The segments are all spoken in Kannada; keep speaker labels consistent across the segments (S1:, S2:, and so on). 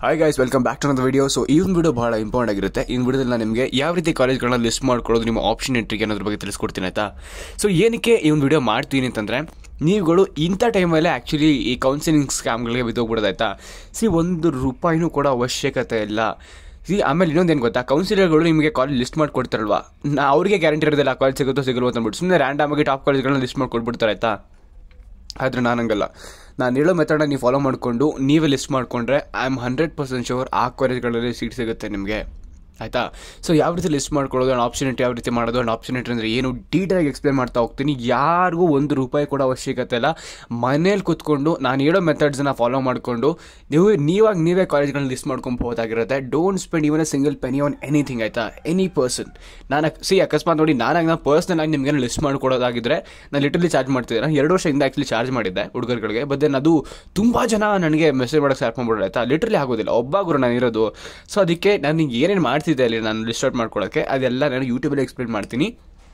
S1: hi guys welcome back to ನನ್ನ ವಿಡಿಯೋ ಸೊ ಈ ಒಂದು ವಿಡಿಯೋ ಬಹಳ ಇಂಪಾರ್ಟೆಂಟ್ ಆಗಿರುತ್ತೆ ಈ ವಿಡಿಯೋದಲ್ಲಿ ನಾನು ನಿಮಗೆ ಯಾವ ರೀತಿ ಕಾಲೇಜ್ಗಳನ್ನ ಲಿಸ್ಟ್ ಮಾಡ್ಕೊಳ್ಳೋದು ನಿಮ್ಮ ಆಪ್ಷನ್ ಎಂಟ್ರಿಗೆ ಅನ್ನೋದ್ರ ಬಗ್ಗೆ ತಿಳಿಸ್ಕೊಡ್ತೀನಿ ಆಯ್ತಾ ಸೊ ಏನಕ್ಕೆ ಈ ಒಂದು ವಿಡಿಯೋ ಮಾಡ್ತೀನಿ ಅಂತಂದರೆ ನೀವುಗಳು ಇಂಥ ಟೈಮಲ್ಲೇ ಆ್ಯಕ್ಚುಲಿ ಈ ಕೌನ್ಸಿಲಿಂಗ್ ಸ್ಕ್ಯಾಮ್ಗಳಿಗೆ ಬಿದ್ದೋಗ್ಬಿಡೋದಾಯ್ತಾ ಸಿ ಒಂದು ರೂಪಾಯಿನೂ ಕೂಡ ಅವಶ್ಯಕತೆ ಇಲ್ಲ ಸಿ ಆಮೇಲೆ ಇನ್ನೊಂದು ಏನು ಗೊತ್ತಾ ಕೌನ್ಸಿಲರ್ಗಳು ನಿಮಗೆ ಕಾಲೇಜ್ ಲಿಸ್ಟ್ ಮಾಡಿ ಕೊಡ್ತಾರಲ್ವಾ ನಾ ಅವ್ರಿಗೆ ಗ್ಯಾರಂಟಿ ಇರೋದಿಲ್ಲ ಕಾಲೇಜ್ ಸಿಗುತ್ತೋ ಸಿಗಲ್ವೋ ಅಂತ ಅಂದ್ಬಿಟ್ಟು ಸುಮ್ಮನೆ ರ್ಯಾಂಡಮ್ ಆಗಿ ಟಾಪ್ ಕಾಲೇಜ್ಗಳನ್ನ ಲಿಸ್ಟ್ ಮಾಡಿ ಕೊಟ್ಬಿಡ್ತಾರೆ ಆಯ್ತಾ ಆದರೆ ನಾನು ಹಂಗಲ್ಲ ನಾನು ಹೇಳೋ ಮೆಥಡ್ನ ನೀವು ಫಾಲೋ ಮಾಡಿಕೊಂಡು ನೀವೇ ಲಿಸ್ಟ್ ಮಾಡಿಕೊಂಡ್ರೆ I am hundred percent sure ಆ ಕಾಲೇಜ್ಗಳಲ್ಲಿ ಸೀಟ್ ಸಿಗುತ್ತೆ ನಿಮಗೆ ಆಯಿತಾ ಸೊ ಯಾವ ರೀತಿ ಲಿಸ್ಟ್ ಮಾಡ್ಕೊಳ್ಳೋದು ಆ್ಯಂಡ್ ಆಪ್ಷನ್ ಯಾವ ರೀತಿ ಮಾಡೋದು ಆ್ಯಂಡ್ ಆಪ್ಷನ್ ಅಂದರೆ ಏನು ಡೀಟೇಲಾಗಿ ಎಕ್ಸ್ಪ್ಲೇನ್ ಮಾಡ್ತಾ ಹೋಗ್ತೀನಿ ಯಾರಿಗೂ ಒಂದು ರೂಪಾಯಿ ಕೂಡ ಅವಶ್ಯಕತೆ ಇಲ್ಲ ಮನೇಲಿ ಕೂತ್ಕೊಂಡು ನಾನು ಹೇಳೋ ಮೆಥಡ್ಸನ್ನ ಫಾಲೋ ಮಾಡಿಕೊಂಡು ನೀವು ನೀವಾಗ ನೀವೇ ಕಾಲೇಜ್ಗಳನ್ನ ಲಿಸ್ಟ್ ಮಾಡ್ಕೊಬೋದಾಗಿರುತ್ತೆ don't spend even a single penny on anything ಆಯಿತಾ ಎನಿ ಪರ್ಸನ್ ನಾನು ಸಿ ಅಕಸ್ಮಾತ್ ನೋಡಿ ನಾನಾಗ ನಾನು ಪರ್ಸ್ನಲ್ ಆಗಿ ನಿಮಗೆ ಲಿಸ್ಟ್ ಮಾಡ್ಕೊಡೋದಾಗಿದ್ರೆ ನಾನು ಲಿಟರ್ಲಿ ಚಾರ್ಜ್ ಮಾಡ್ತಿದ್ದೆ ನಾನು ಎರಡು ವರ್ಷದಿಂದ ಆ್ಯಕ್ಚುಲಿ ಚಾರ್ಜ್ ಮಾಡಿದ್ದೆ ಹುಡುಗರುಗಳಿಗೆ ಬಟ್ ದೆನ್ ಅದು ತುಂಬ ಜನ ನನಗೆ ಮೆಸೇಜ್ ಮಾಡೋಕ್ಕೆ ಸ್ಟಾರ್ಟ್ ಮಾಡ್ಬಿಡೋದು ಆಯಿತಾ ಲಿಟ್ರಲಿ ಆಗೋದಿಲ್ಲ ಒಬ್ಬ ಗುರು ನಾನು ಇರೋದು ಸೊ ಅದಕ್ಕೆ ನಾನು ಏನೇನು ಮಾಡ್ತಿದ್ದೆ ಅಲ್ಲಿ ನಾನು ಲಿಸ್ಟ್ ಔಟ್ ಮಾಡ್ಕೊಳ್ಳೋಕ್ಕೆ ಅದೆಲ್ಲ ನಾನು ಯೂಟ್ಯೂಬಲ್ಲಿ ಎಕ್ಸ್ಪ್ಲೇನ್ ಮಾಡ್ತೀನಿ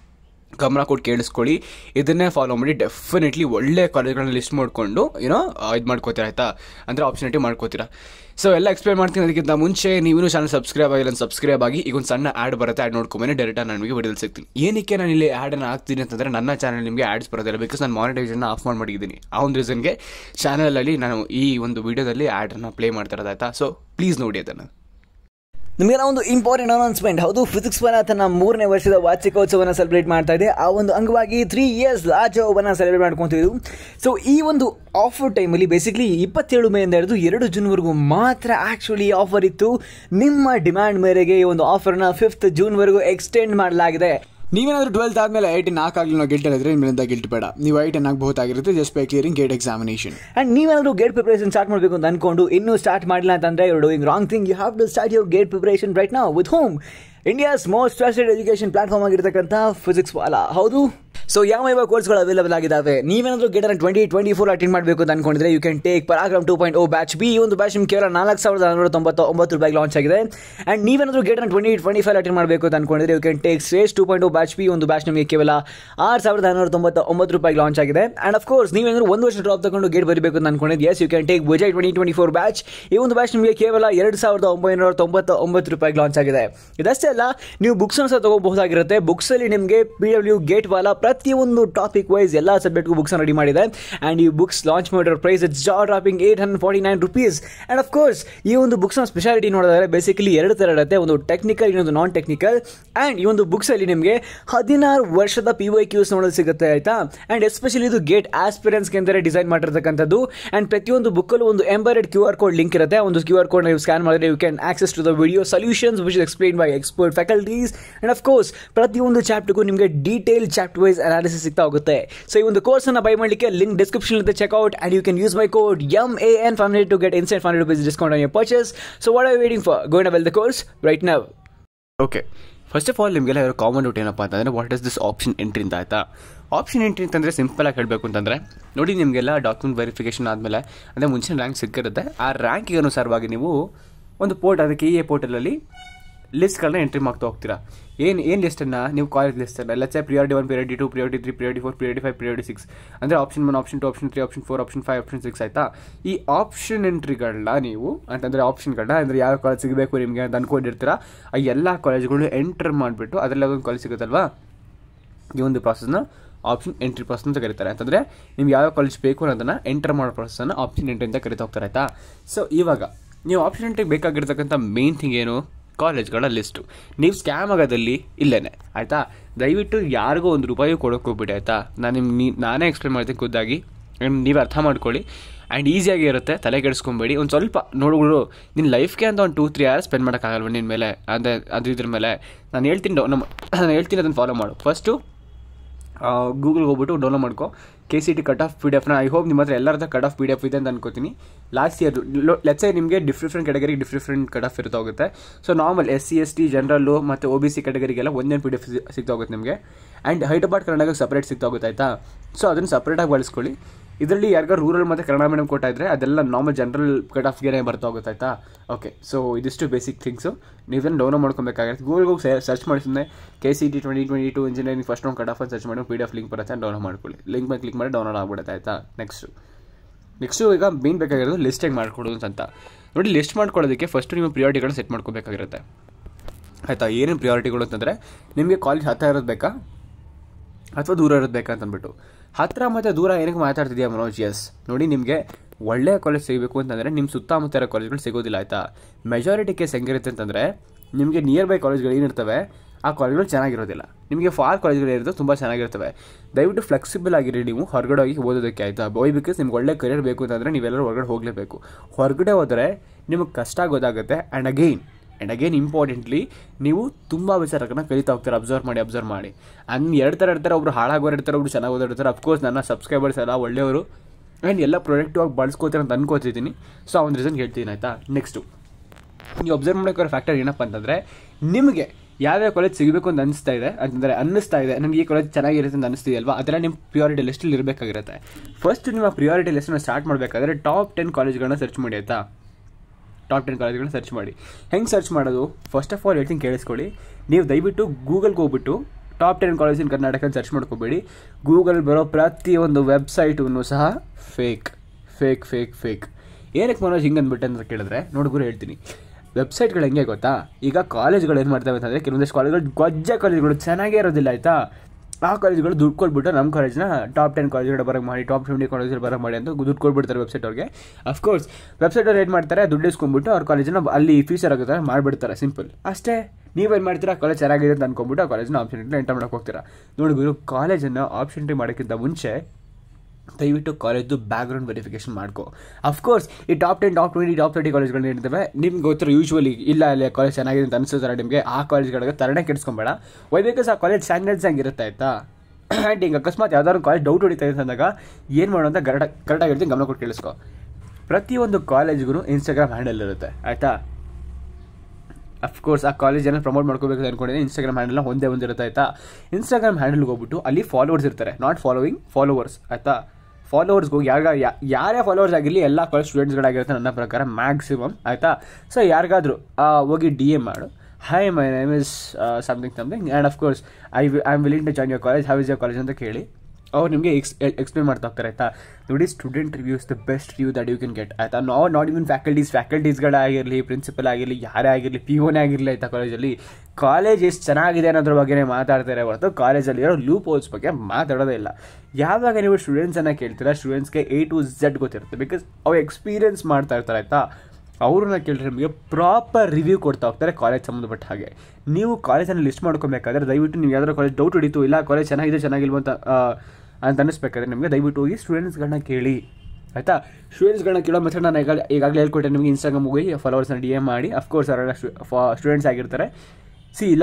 S1: ಗಮನ ಕೊಟ್ಟು ಕೇಳಿಸ್ಕೊಳ್ಳಿ ಇದನ್ನೇ ಫಾಲೋ ಮಾಡಿ ಡೆಫಿನೆಟ್ಲಿ ಒಳ್ಳೆ ಕಾಲೇಜ್ಗಳನ್ನ ಲಿಸ್ಟ್ ಮಾಡಿಕೊಂಡು ಏನೋ ಇದು ಮಾಡ್ಕೋತೀರಾ ಆಯಿತಾ ಅಂದರೆ ಆಪ್ಷನಿಟಿ ಮಾಡ್ಕೋತೀರಾ ಸೊ ಎಲ್ಲ ಎಕ್ಸ್ಪ್ಲೇನ್ ಮಾಡ್ತೀನಿ ಅದಕ್ಕಿಂತ ಮುಂಚೆ ನೀವು ಚಾನಲ್ ಸಬ್ಸ್ಕ್ರೈಬ್ ಆಗಿಲ್ಲ ಸಬ್ಸ್ಕ್ರೈಬ್ ಆಗಿ ಈಗ ಒಂದು ಸಣ್ಣ ಆ್ಯಡ್ ಬರುತ್ತೆ ಆ್ಯಡ್ ನೋಡ್ಕೊಂಬೇ ಡೈರೆಕ್ಟಾಗಿ ನನಗೆ ವಿಡಿಯೋದಲ್ಲಿ ಸಿಗ್ತೀನಿ ಏನಕ್ಕೆ ನಾನು ಇಲ್ಲಿ ಆ್ಯಡನ್ನು ಹಾಕ್ತೀನಿ ಅಂತಂದರೆ ನನ್ನ ಚಾನಲ್ ನಿಮಗೆ ಆ್ಯಡ್ಸ್ ಬರೋದಿಲ್ಲ ಬಿಕಾಸ್ ನಾನು ಮಾನಿಟೈಸನ್ನ ಆಫ್ ಮಾಡಿ ಮಾಡಿದ್ದೀನಿ ಆ ಒಂದು ರೀಸನ್ಗೆ ಚಾನಲಲ್ಲಿ ನಾನು ಈ ಒಂದು ವಿಡಿಯೋದಲ್ಲಿ ಆ್ಯಡನ್ನು ಪ್ಲೇ ಮಾಡ್ತಾ ಇರೋದು ಆಯಿತಾ ಸೊ ಪ್ಲೀಸ್ ನೋಡಿ ಅದನ್ನು
S2: ನಿಮಗೆ ಒಂದು ಇಂಪಾರ್ಟೆಂಟ್ ಅನೌನ್ಸ್ಮೆಂಟ್ ಹೌದು ಫಿಸಿಕ್ಸ್ ವನ ತನ್ನ ಮೂರನೇ ವರ್ಷದ ವಾರ್ಷಿಕೋತ್ಸವನ ಸೆಲೆಬ್ರೇಟ್ ಮಾಡ್ತಾ ಇದೆ ಆ ಒಂದು ಅಂಗವಾಗಿ ತ್ರೀ ಇಯರ್ಸ್ ಲಾಜೋವನ್ನ ಸೆಲೆಬ್ರೇಟ್ ಮಾಡ್ಕೊತಿದ್ದು ಸೊ ಈ ಒಂದು ಆಫರ್ ಟೈಮಲ್ಲಿ ಬೇಸಿಕ್ಲಿ ಇಪ್ಪತ್ತೇಳು ಮೇಯಿಂದ ಹಿಡಿದು ಎರಡು ಜೂನ್ವರೆಗೂ ಮಾತ್ರ ಆ್ಯಕ್ಚುಲಿ ಆಫರ್ ಇತ್ತು ನಿಮ್ಮ ಡಿಮ್ಯಾಂಡ್ ಮೇರೆಗೆ ಈ ಒಂದು ಆಫರ್ನ ಫಿಫ್ತ್ ಜೂನ್ವರೆಗೂ ಎಕ್ಸ್ಟೆಂಡ್ ಮಾಡಲಾಗಿದೆ
S3: ನೀವೇನಾದ್ರೂ ಟ್ವೆಲ್ತ್ ಆದಮೇಲೆ ಐ ಟೆನ್ ಹಾಕಾಗಲಿ ನಾವು ಗಿಲ್ಟ್ ಹೇಳಿದ್ರೆ ನಿಮ್ಮಿಂದ ಗಿಲ್ಟ್ ಬೇಡ ನೀವು ಐ ಟೆನ್ ಆಗಬಹುದಾಗಿರುತ್ತೆ just by clearing GATE examination
S2: and ನೀವೇನಾದರೂ ಗೇಟ್ ಪ್ರಿಪರೇಷನ್ ಸ್ಟಾರ್ಟ್ ಮಾಡಬೇಕು ಅಂತ ಅನ್ಕೊಂಡು ಇನ್ನೂ ಸ್ಟಾರ್ಟ್ ಮಾಡಿಲ್ಲ ಅಂತಂದರೆ you doing wrong thing you have to start your GATE preparation right ನಾವು with whom India's most trusted education platform ಆಗಿರ್ತಕ್ಕಂಥ ಫಿಸಿಕ್ಸ್ ವಾಲಾ ಹೌದು ಸೊ ಯಾವ ಯಾವ ಕೋರ್ಸ್ಗಳು ಅವೈಲೇಬಲ್ ಆಗಿದ್ದಾವೆ ನೀವೇನಾದರೂ ಗೇಟನ್ನು ಟ್ವೆಂಟಿ ಟ್ವೆಂಟಿ ಫೋರ್ ಅಟೆಂಡ್ ಮಾಡಬೇಕು ಅಂತ ಅನ್ಕೊಂಡಿದ್ರೆ you can take Parakram two point O batch B ಈ ಒಂದು ಬ್ಯಾಚ್ ನಿಮ್ಗೆ ಕೇವಲ ನಾಲ್ಕು ಸಾವಿರದ ನಾನ್ನೂರ ತೊಂಬತ್ತ ಒಂಬತ್ತು ರೂಪಾಯಿಗೆ ಲಾಂಚ್ ಆಗಿದೆ ಆ್ಯಂಡ್ ನೀವೇನಾದರೂ ಗೇಟನ್ನು ಟ್ವೆಂಟಿ ಟ್ವೆಂಟಿ ಫೈವ್ ಅಟೆಂಡ್ ಮಾಡಬೇಕು ಅಂತ ಅನ್ಕೊಂಡಿದ್ರೆ you can take stage two point O batch B ಒಂದು ಬ್ಯಾಚ್ ನಿಮಗೆ ಕೇವಲ ಆರು ಸಾವಿರದ ನಾನ್ನೂರ ತೊಂಬತ್ತ ಒಂಬತ್ತು ರೂಪಾಯಿಗೆ ಲಾಂಚ್ ಆಗಿದೆ ಆ್ಯಂಡ್ ಆಫ್ ಕೋರ್ಸ್ ನೀವೇನಾದರೂ ಒಂದು ವರ್ಷ ಡ್ರಾಪ್ ತಗೊಂಡು ಗೇಟ್ ಬರಬೇಕು ಅಂತ ಅನ್ಕೊಂಡಿದ್ದು ಎಸ್ you can take Vijay twenty twenty four batch ಈ ಒಂದು ಬ್ಯಾಚ್ ನಿಮಗೆ ಕೇವಲ ಎರಡು ಸಾವಿರದ ಒಂಬೈನೂರ ತೊಂಬತ್ತ ಒಂಬತ್ತು ರೂಪಾಯಿಗೆ ಲಾಂಚ್ ಆಗಿದೆ ಇದಷ್ಟೇ ಅಲ್ಲ ನೀವು ಬುಕ್ಸ್ನ ಸಹ ತಗೋಬಹುದಾಗಿರುತ್ತೆ ಬುಕ್ಸಲ್ಲಿ ನಿಮಗೆ ಪಿ ಡಬ್ಲ್ಯೂ ಗೇಟ್ ವಾಲ ಪ್ರತಿಯೊಂದು ಟಾಪಿಕ್ ವೈಸ್ ಎಲ್ಲ ಸಬ್ಜೆಕ್ಟ್ಗೂ ಬುಕ್ಸ್ ರೆಡಿ ಮಾಡಿದೆ ಆ್ಯಂಡ್ ಈ ಬುಕ್ಸ್ ಲಾಂಚ್ ಮಾಡಿರೋ ಪ್ರೈಸ್ ಇಟ್ಸ್ ಜಾ dropping eight hundred forty nine rupees and of course ಈ ಒಂದು ಬುಕ್ಸ್ನ ಸ್ಪೆಷಾಲಿಟಿ ನೋಡಿದ್ರೆ ಬೇಸಿಕಲಿ ಎರಡು ಥರ ಇರುತ್ತೆ ಒಂದು ಟೆಕ್ನಿಕಲ್ ಇನ್ನೊಂದು ನಾನ್ ಟೆಕ್ನಿಕಲ್ ಆ್ಯಂಡ್ ಈ ಒಂದು ಬುಕ್ಸಲ್ಲಿ ನಿಮಗೆ ಹದಿನಾರು ವರ್ಷದ ಪಿ ವೈ ಕ್ಯೂಸ್ ನೋಡೋದು ಸಿಗುತ್ತೆ ಆಯಿತಾ ಆ್ಯಂಡ್ ಎಸ್ಪೆಷಲಿ ಇದು ಗೇಟ್ ಆಸ್ಪಿರೆನ್ಸ್ಗೆ ಅಂತಲೇ ಡಿಸೈನ್ ಮಾಡಿರ್ತಕ್ಕಂಥದ್ದು ಆ್ಯಂಡ್ ಪ್ರತಿಯೊಂದು ಬುಕ್ಕಲ್ಲೂ ಒಂದು embedded Q R code link ಇರುತ್ತೆ ಒಂದು ಕ್ಯೂ ಆರ್ ಕೋಡ್ ನೀವು ಸ್ಕ್ಯಾನ್ ಮಾಡಿದ್ರೆ you can access to the video solutions which is explain by expert faculties and of course ಪ್ರತಿಯೊಂದು ಚಾಪ್ಟರ್ಗೂ ನಿಮಗೆ ಡೀಟೇಲ್ ಚಾಪ್ಟರ್ ವೈಸ್ ಅನಾಲಿಸಿಸ್ ಸಿಗ್ತಾ ಹೋಗುತ್ತೆ ಸೊ ಈ ಒಂದು ಕೋರ್ಸನ್ನು ಬೈ ಮಾಡಲಿಕ್ಕೆ ಲಿಂಕ್ ಡಿಸ್ಕ್ರಿಪ್ಷನ್ ಇದೆ check out and you can use my code M A N five hundred to get instant five hundred rupees discount on your purchase so what are waiting for going well the course right now
S1: okay first of all ನಿಮಗೆಲ್ಲ ಇರೋ ಕಾಮನ್ ಡೌಟ್ ಏನಪ್ಪ ಅಂತಂದರೆ what is this option entry ಅಂತ ಆಯಿತಾ ಆಪ್ಷನ್ ಎಂಟ್ರಿ ಅಂತಂದರೆ ಸಿಂಪಲಾಗಿ ಹೇಳಬೇಕು ಅಂತಂದರೆ ನೋಡಿ ನಿಮಗೆಲ್ಲ ಡಾಕ್ಯುಮೆಂಟ್ ವೆರಿಫಿಕೇಷನ್ ಆದಮೇಲೆ ಅಂದರೆ ಮುಂಚಿನ ರ್ಯಾಂಕ್ ಸಿಕ್ಕಿರುತ್ತೆ ಆ ರ್ಯಾಂಕಿಗೆ ಅನುಸಾರವಾಗಿ ನೀವು ಒಂದು ಪೋರ್ಟ್ ಅದಕ್ಕೆ ಈ ಎ ಪೋರ್ಟಲಲ್ಲಿ ಲಿಸ್ಟ್ಗಳನ್ನ ಎಂಟ್ರಿ ಮಾಡ್ತಾ ಹೋಗ್ತೀರಾ ಏನು ಏನು ಲಿಸ್ಟನ್ನು ನೀವು ಕಾಲೇಜ್ ಲಿಸ್ಟನ್ನು let's priority one priority two priority three priority four priority five priority six ಅಂದರೆ option one option two option three option four option five option six ಆಯಿತಾ ಈ ಆಪ್ಷನ್ ಎಂಟ್ರಿಗಳನ್ನ ನೀವು ಅಂತಂದರೆ ಆಪ್ಷನ್ಗಳನ್ನ ಅಂದರೆ ಯಾವ ಕಾಲೇಜ್ ಸಿಗಬೇಕು ನಿಮಗೆ ಅಂತ ಅಂದ್ಕೊಂಡಿರ್ತೀರಾ ಆ ಎಲ್ಲ ಕಾಲೇಜ್ಗಳು ಎಂಟರ್ ಮಾಡಿಬಿಟ್ಟು ಅದರಲ್ಲಿ ಒಂದು ಕಾಲೇಜ್ ಸಿಗುತ್ತಲ್ವಾ ಈ ಒಂದು ಪ್ರಾಸೆಸ್ನ ಆಪ್ಷನ್ ಎಂಟ್ರಿ ಪ್ರಾಸೆಸ್ ಅಂತ ಕರೀತಾರೆ ಅಂತಂದರೆ ನಿಮ್ಗೆ ಯಾವ ಕಾಲೇಜ್ ಬೇಕು ಅನ್ನೋದನ್ನು ಎಂಟರ್ ಮಾಡೋ ಪ್ರಾಸೆಸ್ಸನ್ನು ಆಪ್ಷನ್ ಎಂಟ್ರಿ ಅಂತ ಕರಿತಾ ಹೋಗ್ತಾರೆ ಆಯಿತಾ ಸೊ ಇವಾಗ ನೀವು ಆಪ್ಷನ್ ಎಂಟ್ರಿಗೆ ಬೇಕಾಗಿರ್ತಕ್ಕಂಥ ಮೇನ್ ಥಿಂಗ್ ಏನು ಕಾಲೇಜ್ಗಳ ಲಿಸ್ಟು ನೀವು ಸ್ಕ್ಯಾಮ್ ಆಗೋದಲ್ಲಿ ಇಲ್ಲೇನೆ ಆಯಿತಾ ದಯವಿಟ್ಟು ಯಾರಿಗೂ ಒಂದು ರೂಪಾಯಿ ಕೊಡೋಕೆ ಹೋಗ್ಬಿಡಿ ಆಯಿತಾ ನಾನು ನಿಮ್ಗೆ ನಾನೇ ಎಕ್ಸ್ಪ್ಲೇನ್ ಮಾಡ್ತೀನಿ ಖುದ್ದಾಗಿ ನೀವು ಅರ್ಥ ಮಾಡ್ಕೊಳ್ಳಿ ಆ್ಯಂಡ್ ಈಸಿಯಾಗಿ ಇರುತ್ತೆ ತಲೆ ಕೆಡಿಸ್ಕೊಬೇಡಿ ಒಂದು ಸ್ವಲ್ಪ ನೋಡ್ಗಳು ನಿನ್ನ ಲೈಫ್ಗೆ ಅಂತ ಒಂದು ಟೂ ತ್ರೀ ಅವರ್ಸ್ ಸ್ಪೆಂಡ್ ಮಾಡೋಕ್ಕಾಗಲ್ವ ನಿನ್ನ ಮೇಲೆ ಅಂದರೆ ಅದು ಇದ್ರ ಮೇಲೆ ನಾನು ಹೇಳ್ತೀನಿ ನಮ್ಮ ನಾನು ಹೇಳ್ತೀನಿ ಅದನ್ನು ಫಾಲೋ ಮಾಡು ಫಸ್ಟು ಗೂಗಲ್ಗೆ ಹೋಗ್ಬಿಟ್ಟು ಡೌನ್ಲೋಡ್ ಮಾಡ್ಕೊ K C T cut off P D ಎಫ್ನ ಐ ಹೋಪ್ ನಿಮ್ಮ ಹತ್ರ ಎಲ್ಲರದ cut off P D F ಇದೆ ಅಂತ ಅನ್ಕೋತೀನಿ ಲಾಸ್ಟ್ ಇಯರ್ ಲೆಟ್ಸೆ ನಿಮಗೆ different category different cut off ಇರ್ತಾ ಹೋಗುತ್ತೆ so normal S C S T ಜನರಲ್ಲು ಮತ್ತು ಒ ಬಿ ಸಿ ಕ್ಯಾಟಗರಿಗೆಲ್ಲ ಒಂದೇ ಪಿ ಡಿ ಎಫ್ ಸಿಗ್ತಾ ಹೋಗುತ್ತೆ ನಿಮಗೆ ಆ್ಯಂಡ್ ಹೈದರಾಬಾದ್ ಕನ್ನಡಕ್ಕೆ ಸಪ್ರೇಟ್ ಸಿಗ್ತಾ ಹೋಗುತ್ತೆ ಆಯಿತಾ ಸೊ ಅದನ್ನು ಸಪ್ರೇಟಾಗಿ ಬಳಸ್ಕೊಳ್ಳಿ ಇದರಲ್ಲಿ ಯಾರಿಗಾರು ರೂರಲ್ ಮತ್ತು ಕನ್ನಡ ಮೀಡಿಯಂ ಕೊಟ್ಟ ಇದ್ದರೆ ಅದೆಲ್ಲ ನಾರ್ಮಲ್ ಜನರಲ್ ಕಟ್ ಆಫ್ಗೆ ಬರ್ತಾ ಹೋಗುತ್ತೆ ಆಯಿತಾ ಓಕೆ ಸೊ ಇದಿಷ್ಟು ಬೇಸಿಕ್ ಥಿಂಗ್ಸು ನೀವೇನು ಡೌನ್ಲೋಡ್ ಮಾಡ್ಕೊಬೇಕಾಗಿರುತ್ತೆ ಗೂಗಲ್ಗೆ ಹೋಗಿ ಸರ್ಚ್ ಮಾಡಿ ಸುಮ್ಮನೆ K C T twenty twenty two engineering first ಒಂದು ಕಟ್ ಆಫ್ ಸರ್ಚ್ ಮಾಡಿ ಪಿ ಡಿ ಎಫ್ ಲಿಂಕ್ ಬರುತ್ತೆ ಡೌನ್ಲೋಡ್ ಮಾಡ್ಕೊಳ್ಳಿ ಲಿಂಕ್ ಮೇಲೆ ಕ್ಲಿಕ್ ಮಾಡಿ ಡೌನ್ಲೋಡ್ ಆಗ್ಬಿಡುತ್ತೆ ಆಯಿತಾ ನೆಕ್ಸ್ಟು ನೆಕ್ಸ್ಟು ಈಗ ಮೇನ್ ಬೇಕಾಗಿರೋದು ಲಿಸ್ಟ್ ಹೇಗೆ ಮಾಡ್ಕೊಡೋದು ಅಂತ ನೋಡಿ ಲಿಸ್ಟ್ ಮಾಡ್ಕೊಳ್ಳೋದಕ್ಕೆ ಫಸ್ಟ್ ನಿಮ್ಮ ಪ್ರಿಯಾರಿಟಿಗಳನ್ನ ಸೆಟ್ ಮಾಡ್ಕೋಬೇಕಾಗಿರುತ್ತೆ ಆಯಿತಾ ಏನೇನು ಪ್ರಿಯಾರಿಟಿಗಳು ಅಂತಂದರೆ ನಿಮಗೆ ಕಾಲೇಜ್ ಹತ್ತಿರ ಇರೋದು ಬೇಕಾ ಅಥವಾ ದೂರ ಇರೋದು ಬೇಕಾ ಅಂತ ಅಂದ್ಬಿಟ್ಟು ಹತ್ತಿರ ಮತ್ತು ದೂರ ಏನಕ್ಕೆ ಮಾತಾಡ್ತಿದ್ಯಾ ಮನೋಜ್ ಎಸ್ ನೋಡಿ ನಿಮಗೆ ಒಳ್ಳೆಯ ಕಾಲೇಜ್ ಸಿಗಬೇಕು ಅಂತಂದರೆ ನಿಮ್ಮ ಸುತ್ತಮುತ್ತ ಇರೋ ಕಾಲೇಜ್ಗಳು ಸಿಗೋದಿಲ್ಲ ಆಯಿತಾ ಮೆಜಾರಿಟಿ ಕೇಸ್ ಹೆಂಗಿರುತ್ತೆ ಅಂತಂದರೆ ನಿಮಗೆ ನಿಯರ್ ಬೈ ಕಾಲೇಜ್ಗಳು ಏನಿರ್ತವೆ ಆ ಕಾಲೇಜ್ಗಳು ಚೆನ್ನಾಗಿರೋದಿಲ್ಲ ನಿಮಗೆ ಫಾರ್ ಕಾಲೇಜ್ಗಳು ಇರೋದು ತುಂಬ ಚೆನ್ನಾಗಿರ್ತವೆ ದಯವಿಟ್ಟು ಫ್ಲೆಕ್ಸಿಬಲ್ ಆಗಿರಿ ನೀವು ಹೊರಗಡೆ ಹೋಗಿ ಓದೋದಕ್ಕೆ ಆಯಿತಾ ಬೈ ಬಿಕಾಸ್ ನಿಮ್ಗೆ ಒಳ್ಳೆ ಕರಿಯರ್ ಬೇಕು ಅಂತಂದರೆ ನೀವೆಲ್ಲರೂ ಹೊರಗಡೆ ಹೋಗಲೇಬೇಕು ಹೊರಗಡೆ ಹೋದರೆ ನಿಮಗೆ ಕಷ್ಟ ಗೊತ್ತಾಗುತ್ತೆ and again and again importantly ನೀವು ತುಂಬ ವಿಚಾರಗಳನ್ನ ಕಲಿತಾ ಹೋಗ್ತಾರೆ ಅಬ್ಸರ್ವ್ ಮಾಡಿ ಅಬ್ಸರ್ವ್ ಮಾಡಿ ಅಂದ್ ಎರಡು ಥರ ಇರ್ತಾರೆ ಒಬ್ರು ಹಾಳಾಗೋರು ಇರ್ತಾರೆ ಒಬ್ರು ಚೆನ್ನಾಗಿ ಓದಿರ್ತಾರೆ ಅಫ್ಕೋರ್ಸ್ ನನ್ನ ಸಬ್ಸ್ಕ್ರೈಬರ್ಸ್ ಎಲ್ಲ ಒಳ್ಳೆಯವರು ಆ್ಯಂಡ್ ಎಲ್ಲ ಪ್ರೊಡಕ್ಟಿವ್ ಆಗಿ ಬಳಸ್ಕೋತಾರೆ ಅಂತ ಅನ್ಕೋತಿದ್ದೀನಿ ಸೊ ಆ ಒಂದು ರೀಸನ್ ಹೇಳ್ತೀನಿ ಆಯಿತಾ ನೆಕ್ಸ್ಟು ನೀವು ಅಬ್ಸರ್ವ್ ಮಾಡೋಕ್ಕಿರೋ ಫ್ಯಾಕ್ಟರ್ ಏನಪ್ಪ ಅಂತಂದರೆ ನಿಮಗೆ ಯಾವ್ಯಾವ ಕಾಲೇಜ್ ಸಿಗಬೇಕು ಅಂತ ಅನಿಸ್ತಾ ಇದೆ ಅಂತಂದರೆ ಅನ್ನಿಸ್ತಾ ಇದೆ ನನಗೆ ಈ ಕಾಲೇಜ್ ಚೆನ್ನಾಗಿರುತ್ತೆ ಅಂತ ಅನಿಸ್ತಿದೆ ಅಲ್ವಾ ಅದೆಲ್ಲ ನಿಮ್ಮ ಪ್ರಿಯಾರಿಟಿ ಲಿಸ್ಟಲ್ಲಿ ಇರಬೇಕಾಗಿರುತ್ತೆ ಫಸ್ಟ್ ನಿಮ್ಮ ಪ್ರಿಯಾರಿಟಿ ಲಿಸ್ಟನ್ನ ಸ್ಟಾರ್ಟ್ ಮಾಡಬೇಕಾದ್ರೆ ಟಾಪ್ ಟೆನ್ ಕಾಲೇಜ್ಗಳನ್ನ ಸರ್ಚ್ ಮಾಡಿ ಆಯಿತಾ ಟಾಪ್ ಟೆನ್ ಕಾಲೇಜ್ಗಳನ್ನ ಸರ್ಚ್ ಮಾಡಿ ಹೆಂಗೆ ಸರ್ಚ್ ಮಾಡೋದು ಫಸ್ಟ್ ಆಫ್ ಆಲ್ ಹೇಳ್ತೀನಿ ಕೇಳಿಸ್ಕೊಳ್ಳಿ ನೀವು ದಯವಿಟ್ಟು ಗೂಗಲ್ಗೆ ಹೋಗ್ಬಿಟ್ಟು top ten college in Karnataka search ಮಾಡ್ಕೋಬೇಡಿ ಗೂಗಲ್ ಬರೋ ಪ್ರತಿಯೊಂದು ವೆಬ್ಸೈಟೂ ಸಹ ಫೇಕ್ ಫೇಕ್ ಫೇಕ್ ಫೇಕ್ ಏನಕ್ಕೆ ಮನೋಜ್ ಹಿಂಗೆ ಅಂದ್ಬಿಟ್ಟೆ ಅಂತ ಕೇಳಿದ್ರೆ ನೋಡಿ ಗುರು ಹೇಳ್ತೀನಿ ವೆಬ್ಸೈಟ್ಗಳು ಹೆಂಗೆ ಗೊತ್ತಾ ಈಗ ಕಾಲೇಜ್ಗಳು ಏನು ಮಾಡ್ತವೆ ಅಂತಂದರೆ ಕೆಲವೊಂದಷ್ಟು ಕಾಲೇಜ್ಗಳು ಗೊಜ್ಜ ಕಾಲೇಜ್ಗಳು ಚೆನ್ನಾಗೇ ಇರೋದಿಲ್ಲ ಆಯಿತಾ ಆ ಕಾಲೇಜ್ಗಳು ದುಡ್ಡು ಕೊಟ್ಬಿಟ್ಟು ನಮ್ಮ ಕಾಲೇಜ್ನ ಟಾಪ್ ಟೆನ್ ಕಾಲೇಜ್ಗಳು ಬರೋಕ್ಕೆ ಮಾಡಿ ಟಾಪ್ ಟ್ವೆಂಟಿ ಕಾಲೇಜಲ್ಲಿ ಬರೋಕ್ಕೆ ಮಾಡಿ ಅಂತ ದುಡ್ಡು ಕೊಟ್ಬಿಡ್ತಾರೆ ವೆಬ್ಸೈಟ್ ಅವ್ರಿಗೆ ಅಫ್ಕೋರ್ಸ್ ವೆಬ್ಸೈಟ್ ಅವ್ರು ಏನು ಮಾಡ್ತಾರೆ ದುಡ್ಡು ಇಸ್ಕೊಂಡ್ಬಿಟ್ಟು ಅವ್ರ ಕಾಲೇಜನ್ನ ಅಲ್ಲಿ ಫೀಚರ್ ಆಗುತ್ತೆ ಮಾಡಿಬಿಡ್ತಾರೆ ಸಿಂಪಲ್ ಅಷ್ಟೇ ನೀವೇನು ಮಾಡ್ತೀರಾ ಕಾಲೇಜ್ ಚೆನ್ನಾಗಿದೆ ಅಂತ ಅನ್ಕೊಂಬಿಟ್ಟು ಆ ಕಾಲೇಜ್ನ ಆಪ್ಷನ್ ಎಂಟರ್ ಮಾಡಕ್ಕೆ ಹೋಗ್ತೀರಾ ನೋಡಿ ಗುರು ಕಾಲೇಜನ್ನು ಆಪ್ಷನ್ ಮಾಡೋಕ್ಕಿಂತ ಮುಂಚೆ ದಯವಿಟ್ಟು ಕಾಲೇಜು ಬ್ಯಾಕ್ಗ್ರೌಂಡ್ ವೆರಿಫಿಕೇಶನ್ ಮಾಡ್ಕೋ ಅಫ್ಕೋರ್ಸ್ ಈ top ten top twenty top thirty ಕಾಲೇಜ್ಗಳು ಏನಿರ್ತವೆ ನಿಮ್ಗೆ ಗೊತ್ತಿರೋ ಯೂಶ್ವಲಿ ಇಲ್ಲ ಅಲ್ಲಿ ಕಾಲೇಜ್ ಚೆನ್ನಾಗಿದೆ ಅಂತ ಅನಿಸುತ್ತಾರೆ ನಿಮಗೆ ಆ ಕಾಲೇಜ್ಗಳಿಗೆ ತರಣೆ ಕೆಡಿಸ್ಕೊಂಬೇಡ ವೈ ಬಿಕಾಸ್ ಆ ಕಾಲೇಜ್ ಸ್ಟ್ಯಾಂಡರ್ಡ್ಸ್ ಹಂಗಿರುತ್ತೆ ಆಯಿತಾ ಆ್ಯಂಡ್ ಹಿಂಗೆ ಅಕಸ್ಮಾತ್ ಯಾವ್ದಾದ್ರು ಕಾಲೇಜ್ ಡೌಟ್ ಹೊಡಿತಾ ಇದೆ ಅಂದಾಗ ಏನು ಮಾಡೋ ಅಂತ ಕರೆಕ್ಟಾಗಿ ಕರೆಕ್ಟಾಗಿ ಹೇಳ್ತೀನಿ ಗಮನ ಕೊಟ್ಟು ಕೇಳಿಸ್ಕೊ ಪ್ರತಿಯೊಂದು ಕಾಲೇಜ್ಗೂ ಇನ್ಸ್ಟಾಗ್ರಾಮ್ ಹ್ಯಾಂಡಲ್ ಇರುತ್ತೆ ಆಯಿತಾ ಅಫ್ಕೋರ್ಸ್ ಆ ಕಾಲೇಜನ್ನು ಪ್ರಮೋಟ್ ಮಾಡ್ಕೋಬೇಕು ಅಂತ ಅನ್ಕೊಂಡಿದ್ದೀನಿ ಇನ್ಸ್ಟಾಗ್ರಾಮ್ ಹ್ಯಾಂಡಲ್ನ ಒಂದೇ ಒಂದಿರುತ್ತೆ ಆಯಿತಾ ಇನ್ಸ್ಟಾಗ್ರಾಮ್ ಹ್ಯಾಂಡಲ್ಗೆ ಹೋಗ್ಬಿಟ್ಟು ಅಲ್ಲಿ ಫಾಲೋವರ್ಸ್ ಇರ್ತಾರೆ ನಾಟ್ ಫಾಲೋವಿಂಗ್ ಫಾಲೋವರ್ಸ್ ಆಯಿತಾ ಫಾಲೋವರ್ಸ್ಗೆ ಹೋಗಿ ಯಾರ ಯಾರೇ ಫಾಲೋವರ್ಸ್ ಆಗಿರಲಿ ಎಲ್ಲ ಕಾಲೇಜ್ ಸ್ಟೂಡೆಂಟ್ಸ್ಗಳಾಗಿರುತ್ತೆ ನನ್ನ ಪ್ರಕಾರ ಮ್ಯಾಕ್ಸಿಮಮ್ ಆಯಿತಾ ಸೊ ಯಾರಿಗಾದರೂ ಹೋಗಿ ಡಿ ಎಮ್ ಮಾಡು hi my name is something something and of course I I am willing to join your college how is your college ಅಂತ ಕೇಳಿ ಅವ್ರು ನಿಮಗೆ ಎಕ್ಸ್ ಎಕ್ಸ್ಪ್ಲೇನ್ ಮಾಡ್ತಾ ಹೋಗ್ತಾರೆ ಆಯಿತಾ ನೋಡಿ student reviews the best review that you can get ಆಯಿತಾ ನೋ ನಾಟ್ ಇವನ್ ಫ್ಯಾಕಲ್ಟೀಸ್ ಫ್ಯಾಕಲ್ಟೀಸ್ಗಳಾಗಿರಲಿ ಪ್ರಿನ್ಸಿಪಲ್ ಆಗಿರಲಿ ಯಾರೇ ಆಗಿರಲಿ ಪಿ ಓನೇ ಆಗಿರಲಿ ಆಯಿತಾ ಕಾಲೇಜಲ್ಲಿ ಕಾಲೇಜ್ ಎಷ್ಟು ಚೆನ್ನಾಗಿದೆ ಅನ್ನೋದ್ರ ಬಗ್ಗೆ ಮಾತಾಡ್ತಾರೆ ಹೊರತು ಕಾಲೇಜಲ್ಲಿ ಇರೋ ಲೂಪ್ ಹೋಲ್ಸ್ ಬಗ್ಗೆ ಮಾತಾಡೋದೇ ಇಲ್ಲ ಯಾವಾಗ ನೀವು ಸ್ಟೂಡೆಂಟ್ಸನ್ನು ಕೇಳ್ತೀರಾ ಸ್ಟೂಡೆಂಟ್ಸ್ಗೆ ಎ ಟು ಝೆಡ್ ಗೊತ್ತಿರುತ್ತೆ ಬಿಕಾಸ್ ಅವ್ರು ಎಕ್ಸ್ಪೀರಿಯನ್ಸ್ ಮಾಡ್ತಾ ಇರ್ತಾರೆ ಆಯಿತಾ ಅವ್ರನ್ನ ಕೇಳಿದ್ರೆ ನಿಮಗೆ ಪ್ರಾಪರ್ ರಿವ್ಯೂ ಕೊಡ್ತಾ ಹೋಗ್ತಾರೆ ಕಾಲೇಜ್ ಸಂಬಂಧಪಟ್ಟ ಹಾಗೆ ನೀವು ಕಾಲೇಜನ್ನು ಲಿಸ್ಟ್ ಮಾಡ್ಕೊಬೇಕಾದ್ರೆ ದಯವಿಟ್ಟು ನೀವು ಯಾವ್ದಾದ್ರು ಕಾಲೇಜ್ ಡೌಟ್ ಹೊಡಿತು ಇಲ್ಲ ಕಾಲೇಜ್ ಚೆನ್ನಾಗಿದೆ ಚೆನ್ನಾಗಿಲ್ವ ಅಂತ ಅಂತ ಅನ್ನಿಸ್ಬೇಕಾದ್ರೆ ನಿಮಗೆ ದಯವಿಟ್ಟು ಹೋಗಿ ಸ್ಟೂಡೆಂಟ್ಸ್ಗಳನ್ನ ಕೇಳಿ ಆಯಿತಾ ಸ್ಟೂಡೆಂಟ್ಸ್ಗಳನ್ನ ಕೇಳೋ ಮೆಥಡ್ ನಾನು ಈಗ ಈಗಾಗಲೇ ಹೇಳ್ಕೊಟ್ಟೆ ನಿಮಗೆ ಇನ್ಸ್ಟಾಗ್ರಾಮ್ ಹೋಗಿ ಫಾಲೋವರ್ಸ್ನ ಡಿ ಎಮ್ ಮಾಡಿ ಅಫ್ಕೋರ್ಸ್ ಅವರೆಲ್ಲ ಸ್ಟೂಡೆಂಟ್ಸ್ ಆಗಿರ್ತಾರೆ ಸಿ ಇಲ್ಲ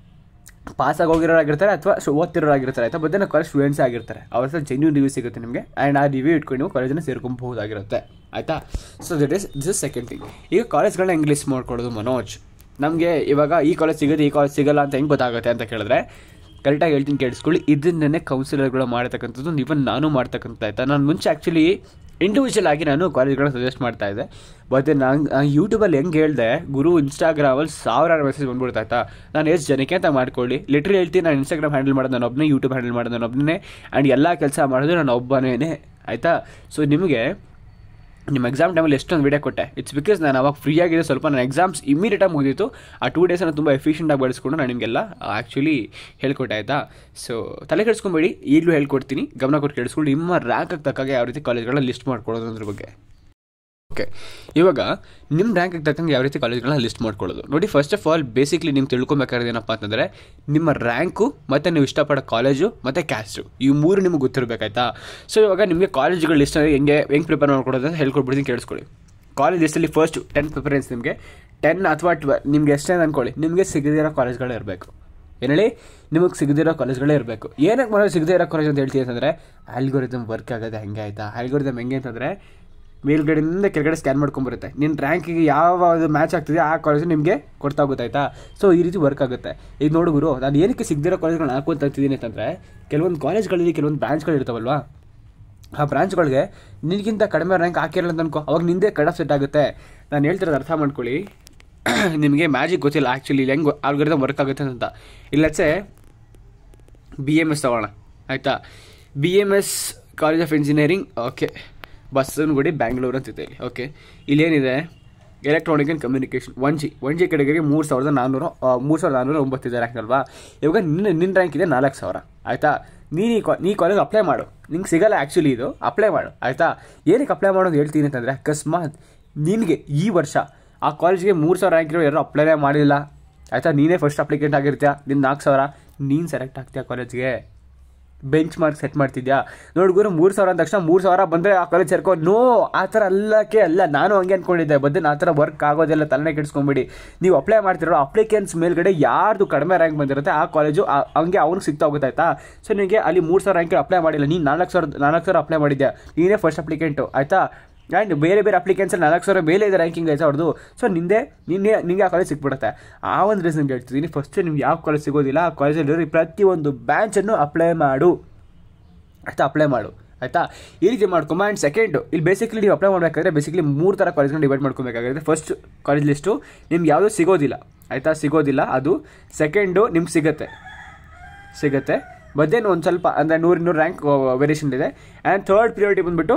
S1: ಪಾಸ್ ಆಗಿ ಹೋಗಿರೋರಾಗಿರ್ತಾರೆ ಅಥವಾ ಓದ್ತಿರೋರಾಗಿರ್ತಾರೆ ಆಯಿತಾ ಬಟ್ ಕಾಲೇಜ್ ಸ್ಟೂಡೆಂಟ್ಸ್ ಆಗಿರ್ತಾರೆ ಅವ್ರ ಹತ್ರ ಜೆನ್ಯೂನ್ ರಿವ್ಯೂ ಸಿಗುತ್ತೆ ನಿಮಗೆ ಆ್ಯಂಡ್ ಆ ರಿವ್ಯೂ ಇಟ್ಕೊಂಡು ನೀವು ಕಾಲೇಜನ್ನು ಸೇರ್ಕೊಬಹುದಾಗಿರುತ್ತೆ ಆಯಿತಾ so that is this second thing ಈಗ ಕಾಲೇಜ್ಗಳನ್ನ ಹೆಂಗೆ ಲಿಸ್ಟ್ ಮಾಡ್ಕೊಳ್ಳೋದು ಮನೋಜ್ ನಮಗೆ ಇವಾಗ ಈ ಕಾಲೇಜ್ ಸಿಗುತ್ತೆ ಈ ಕಾಲೇಜ್ ಸಿಗಲ್ಲ ಅಂತ ಹೆಂಗೆ ಗೊತ್ತಾಗುತ್ತೆ ಅಂತ ಕೇಳಿದ್ರೆ ಕರೆಕ್ಟಾಗಿ ಹೇಳ್ತೀನಿ ಕೇಳಿಸ್ಕೊಳ್ಳಿ ಇದನ್ನೇ ಕೌನ್ಸಿಲರ್ಗಳು ಮಾಡ್ತಕ್ಕಂಥದ್ದು ಇವನ್ ನಾನು ಮಾಡ್ತಕ್ಕಂಥ ಆಯಿತಾ ನಾನು ಮುಂಚೆ ಆ್ಯಕ್ಚುಲಿ ಇಂಡಿವಿಜುವಲ್ ಆಗಿ ನಾನು ಕಾಲೇಜ್ಗಳನ್ನ ಸಜೆಸ್ಟ್ ಮಾಡ್ತಾ ಇದ್ದೆ ಬಟ್ ನಾನು ಯೂಟ್ಯೂಬಲ್ಲಿ ಹೆಂಗೆ ಹೇಳಿದೆ ಗುರು ಇನ್ಸ್ಟಾಗ್ರಾಮಲ್ಲಿ ಸಾವಿರಾರು ಮೆಸೇಜ್ ಬಂದ್ಬಿಡ್ತಾ ಆಯ್ತಾ ನಾನು ಎಷ್ಟು ಜನಕ್ಕೆ ಅಂತ ಮಾಡ್ಕೊಳ್ಳಿ ಲಿಟ್ರಲಿ ಹೇಳ್ತೀನಿ ನಾನು ಇನ್ಸ್ಟಾಗ್ರಾಮ್ ಹ್ಯಾಂಡಲ್ ಮಾಡೋದು ನಾನು ಒಬ್ಬನೇ ಯೂಟ್ಯೂಬ್ ಹ್ಯಾಂಡಲ್ ಮಾಡೋದು ನಾನು ಒಬ್ಬನೇ ಆ್ಯಂಡ್ ಎಲ್ಲ ಕೆಲಸ ಮಾಡೋದು ನಾನು ಒಬ್ಬನೇ ಆಯಿತಾ ಸೊ ನಿಮಗೆ ನಿಮ್ಮ ಎಕ್ಸಾಮ್ ಟೈಮಲ್ಲಿ ಎಷ್ಟೊಂದು ವೀಡಿಯೋ ಕೊಟ್ಟೆ ಇಟ್ಸ್ ಬಿಕಾಸ್ ನಾನು ಅವಾಗ ಫ್ರೀ ಆಗಿದೆ ಸ್ವಲ್ಪ ನನ್ನ ಎಕ್ಸಾಮ್ಸ್ ಇಮಿಡಿಯೇಟಾಗಿ ಮುಗಿದಿತ್ತು ಆ ಟೂ ಡೇಸನ್ನು ತುಂಬ ಎಫಿಷಿಯೆಂಟಾಗಿ ಬಳಸ್ಕೊಂಡು ನಾನು ನಿಮಗೆಲ್ಲ ಆ್ಯಕ್ಚುಲಿ ಹೇಳ್ಕೊಟ್ಟೆ ಆಯಿತಾ ಸೊ ತಲೆ ಕೆಡಿಸ್ಕೊಂಬೇಡಿ ಈಗಲೂ ಹೇಳ್ಕೊಡ್ತೀನಿ ಗಮನ ಕೊಟ್ಟು ಕೇಳಿಸ್ಕೊಂಡು ನಿಮ್ಮ ರ್ಯಾಂಕಿಗೆ ತಕ್ಕಾಗೆ ಯಾವ ರೀತಿ ಕಾಲೇಜ್ಗಳನ್ನ ಲಿಸ್ಟ್ ಮಾಡ್ಕೊಳ್ಳೋದು ಅದ್ರ ಬಗ್ಗೆ ಓಕೆ ಇವಾಗ ನಿಮ್ಮ ರ್ಯಾಂಕಿಗೆ ತಕ್ಕಂಗೆ ಯಾವ ರೀತಿ ಕಾಲೇಜ್ಗಳನ್ನ ಲಿಸ್ಟ್ ಮಾಡ್ಕೊಳ್ಳೋದು ನೋಡಿ ಫಸ್ಟ್ ಆಫ್ ಆಲ್ ಬೇಸಿಕ್ಲಿ ನೀವು ತಿಳ್ಕೊಬೇಕಾದ್ರೆ ಏನಪ್ಪ ಅಂತಂದರೆ ನಿಮ್ಮ ರ್ಯಾಂಕು ಮತ್ತು ನೀವು ಇಷ್ಟಪಡೋ ಕಾಲೇಜು ಮತ್ತು ಕ್ಯಾಸ್ಟು ಈ ಮೂರು ನಿಮಗೆ ಗೊತ್ತಿರಬೇಕಾಯ್ತಾ ಸೊ ಇವಾಗ ನಿಮಗೆ ಕಾಲೇಜ್ಗಳ ಲಿಸ್ಟ್ ಹೆಂಗೆ ಹೆಂಗೆ ಪ್ರಿಪೇರ್ ಮಾಡ್ಕೊಡೋದು ಅಂತ ಹೇಳ್ಕೊಡ್ಬಿಡ್ತೀನಿ ಕೇಳಿಸ್ಕೊಳ್ಳಿ ಕಾಲೇಜ್ ಲಿಸ್ಟಲ್ಲಿ ಫಸ್ಟ್ ಟೆನ್ ಪ್ರಿಫರೆನ್ಸ್ ನಿಮಗೆ ಟೆನ್ ಅಥವಾ ಟ್ವೆ ನಿಮ್ಗೆ ಎಷ್ಟೇ ಅಂದ್ಕೊಳ್ಳಿ ನಿಮಗೆ ಸಿಗದಿರೋ ಕಾಲೇಜ್ಗಳೇ ಇರಬೇಕು ಏನು ಹೇಳಿ ನಿಮಗೆ ಸಿಗದಿರೋ ಕಾಲೇಜ್ಗಳೇ ಇರಬೇಕು ಏನಕ್ಕೆ ಮನೆ ಸಿಗದೇ ಇರೋ ಕಾಲೇಜ್ ಅಂತ ಹೇಳ್ತೀವಿ ಅಂತಂದರೆ ಆಲ್ಗೋರಿದಮ್ ವರ್ಕ್ ಆಗೋದು ಹೆಂಗೆ ಆಯಿತಾ ಆಲ್ಗೋರಿದಮ್ ಹೆಂಗೆ ಅಂತಂದರೆ ಮೇಲ್ಗಡೆಯಿಂದ ಕೆಳಗಡೆ ಸ್ಕ್ಯಾನ್ ಮಾಡ್ಕೊಂಬರುತ್ತೆ ನಿನ್ನ ರ್ಯಾಂಕಿಗೆ ಯಾವ ಮ್ಯಾಚ್ ಆಗ್ತಿದೆ ಆ ಕಾಲೇಜು ನಿಮಗೆ ಕೊಡ್ತಾ ಗೊತ್ತಾಯ್ತಾ ಸೊ ಈ ರೀತಿ ವರ್ಕ್ ಆಗುತ್ತೆ ಈಗ ನೋಡು ಗುರು ನಾನು ಏನಕ್ಕೆ ಸಿಗದಿರೋ ಕಾಲೇಜ್ಗಳನ್ನ ಹಾಕೋತ ಇರ್ತಿದ್ದೀನಿ ಅಂತಂದರೆ ಕೆಲವೊಂದು ಕಾಲೇಜ್ಗಳಲ್ಲಿ ಕೆಲವೊಂದು ಬ್ರಾಂಚ್ಗಳು ಇರ್ತಾವಲ್ವಾ ಆ ಬ್ರಾಂಚ್ಗಳಿಗೆ ನಿನಗಿಂತ ಕಡಿಮೆ ರ್ಯಾಂಕ್ ಹಾಕಿರಲ್ಲ ಅಂತ ಅನ್ಕೋ ಅವಾಗ ನಿಂದೇ ಕಡ ಸೆಟ್ ಆಗುತ್ತೆ ನಾನು ಹೇಳ್ತಿರೋದು ಅರ್ಥ ಮಾಡ್ಕೊಳ್ಳಿ ನಿಮಗೆ ಮ್ಯಾಜಿಕ್ ಗೊತ್ತಿಲ್ಲ ಆ್ಯಕ್ಚುಲಿ ಹೆಂಗೆ ಆಲ್ಗೋರಿದಮ್ ವರ್ಕ್ ಆಗುತ್ತೆ ಅಂತ ಇಲ್ಲಚ್ಚೆ ಬಿ ಎಮ್ ಎಸ್ ತಗೋಣ ಆಯಿತಾ B M S college of engineering okay Basavanagudi Bangalore ಅಂತಿದೆ ಇಲ್ಲಿ ಓಕೆ ಇಲ್ಲೇನಿದೆ electronic and communication one G one G ಕೆಟಗರಿಗೆ ಮೂರು ಸಾವಿರದ ನಾನ್ನೂರು ಮೂರು ಸಾವಿರದ ನಾನ್ನೂರ ಒಂಬತ್ತಿದೆ ರ್ಯಾಂಕ್ ಅಲ್ವಾ ಇವಾಗ ನಿನ್ನ ನಿನ್ನ ರ್ಯಾಂಕ್ ಇದೆ ನಾಲ್ಕು ಸಾವಿರ ಆಯಿತಾ ನೀನು ಈ ಕಾ ನೀ ಕಾಲೇಜ್ ಅಪ್ಲೈ ಮಾಡು ನಿಂಗೆ ಸಿಗಲ್ಲ ಆ್ಯಕ್ಚುಲಿ ಇದು ಅಪ್ಲೈ ಮಾಡು ಆಯಿತಾ ಏನಕ್ಕೆ ಅಪ್ಲೈ ಮಾಡೋದು ಹೇಳ್ತೀನಿ ಅಂತಂದರೆ ಅಕಸ್ಮಾತ್ ನಿನಗೆ ಈ ವರ್ಷ ಆ ಕಾಲೇಜ್ಗೆ ಮೂರು ಸಾವಿರ ರ್ಯಾಂಕ್ ಇರೋ ಯಾರು ಅಪ್ಲೈನೇ ಮಾಡಿಲ್ಲ ಆಯಿತಾ ನೀನೇ ಫಸ್ಟ್ ಅಪ್ಲಿಕೆಂಟ್ ಆಗಿರ್ತೀಯ ನಿನ್ನ ನಾಲ್ಕು ಸಾವಿರ ನೀನು ಸೆಲೆಕ್ಟ್ ಆಗ್ತೀಯ ಕಾಲೇಜ್ಗೆ ಬೆಂಚ್ ಮಾರ್ಕ್ ಸೆಟ್ ಮಾಡ್ತಿದ್ಯಾ ನೋಡಿ ಗುರು ಮೂರು ಸಾವಿರ ಅಂದ ತಕ್ಷಣ ಮೂರು ಸಾವಿರ ಬಂದರೆ ಆ ಕಾಲೇಜ್ ಸೇರ್ಕೊ ನೋ ಆ ಥರ ಅಲ್ಲಕ್ಕೆ ಅಲ್ಲ ನಾನು ಹಂಗೆ ಅಂದ್ಕೊಂಡಿದ್ದೆ ಬದಲು ಆ ಥರ ವರ್ಕ್ ಆಗೋದೆಲ್ಲ ತಲೆನೇ ಕೆಡಿಸ್ಕೊಂಬಿಡಿ ನೀವು ಅಪ್ಲೈ ಮಾಡ್ತಿರೋ ಅಪ್ಲಿಕೆನ್ಸ್ ಮೇಲ್ಗಡೆ ಯಾರ್ದು ಕಡಿಮೆ ರ್ಯಾಂಕ್ ಬಂದಿರುತ್ತೆ ಆ ಕಾಲೇಜು ಆ- ಹಂಗೆ ಅವ್ನಿಗೆ ಸಿಗ್ತಾ ಹೋಗುತ್ತಾಯ್ತಾ ಸೊ ನಿನಗೆ ಅಲ್ಲಿ ಮೂರು ಸಾವಿರ ರ್ಯಾಂಕ್ ಅಪ್ಲೈ ಮಾಡಿಲ್ಲ ನೀನು ನಾಲ್ಕು ಸಾವಿರ ನಾಲ್ಕು ಸಾವಿರ ಅಪ್ಲೈ ಮಾಡಿದ್ಯಾ ನೀನೇ ಫಸ್ಟ್ ಅಪ್ಲಿಕೆಂಟು ಆಯಿತಾ ಆ್ಯಂಡ್ ಬೇರೆ ಬೇರೆ ಅಪ್ಲಿಕೆನ್ಸ್ ನಾಲ್ಕು ಸಾವಿರ ಮೇಲೆ ಇದೆ ರ್ಯಾಂಕಿಂಗ್ ಆಯ್ತು ಅವ್ರದ್ದು ಸೊ ನಿಂದೆ ನಿನ್ನೆ ನಿಮಗೆ ಆ ಕಾಲೇಜ್ ಸಿಕ್ಬಿಡುತ್ತೆ ಆ ಒಂದು ರೀಸನ್ ಹೇಳ್ತಿದ್ದೀನಿ ಫಸ್ಟ್ ನಿಮ್ಗೆ ಯಾವ ಕಾಲೇಜ್ ಸಿಗೋದಿಲ್ಲ ಆ ಕಾಲೇಜಲ್ಲಿ ಪ್ರತಿಯೊಂದು ಬ್ಯಾಂಚನ್ನು ಅಪ್ಲೈ ಮಾಡು ಆಯಿತಾ ಅಪ್ಲೈ ಮಾಡು ಆಯಿತಾ ಈ ರೀತಿ ಮಾಡ್ಕೊಂಬ ಆ್ಯಂಡ್ ಸೆಕೆಂಡು ಇಲ್ಲಿ ಬೇಸಿಕ್ಲಿ ನೀವು ಅಪ್ಲೈ ಮಾಡಬೇಕಾದ್ರೆ ಬೇಸಿಕ್ಲಿ ಮೂರು ಥರ ಕಾಲೇಜ್ನ ಡಿವೈಡ್ ಮಾಡ್ಕೊಬೇಕಾಗುತ್ತೆ ಫಸ್ಟ್ ಕಾಲೇಜ್ ಲಿಸ್ಟು ನಿಮ್ಗೆ ಯಾವುದೂ ಸಿಗೋದಿಲ್ಲ ಆಯಿತಾ ಸಿಗೋದಿಲ್ಲ ಅದು ಸೆಕೆಂಡು ನಿಮ್ಗೆ ಸಿಗುತ್ತೆ ಸಿಗುತ್ತೆ ಮತ್ತೇನು ಒಂದು ಸ್ವಲ್ಪ ಅಂದರೆ ನೂರು ಇನ್ನೂರು ರ್ಯಾಂಕ್ ವೇರಿಯೇಷನ್ ಇದೆ ಆ್ಯಂಡ್ ಥರ್ಡ್ ಪ್ರಿಯಾರಿಟಿ ಬಂದುಬಿಟ್ಟು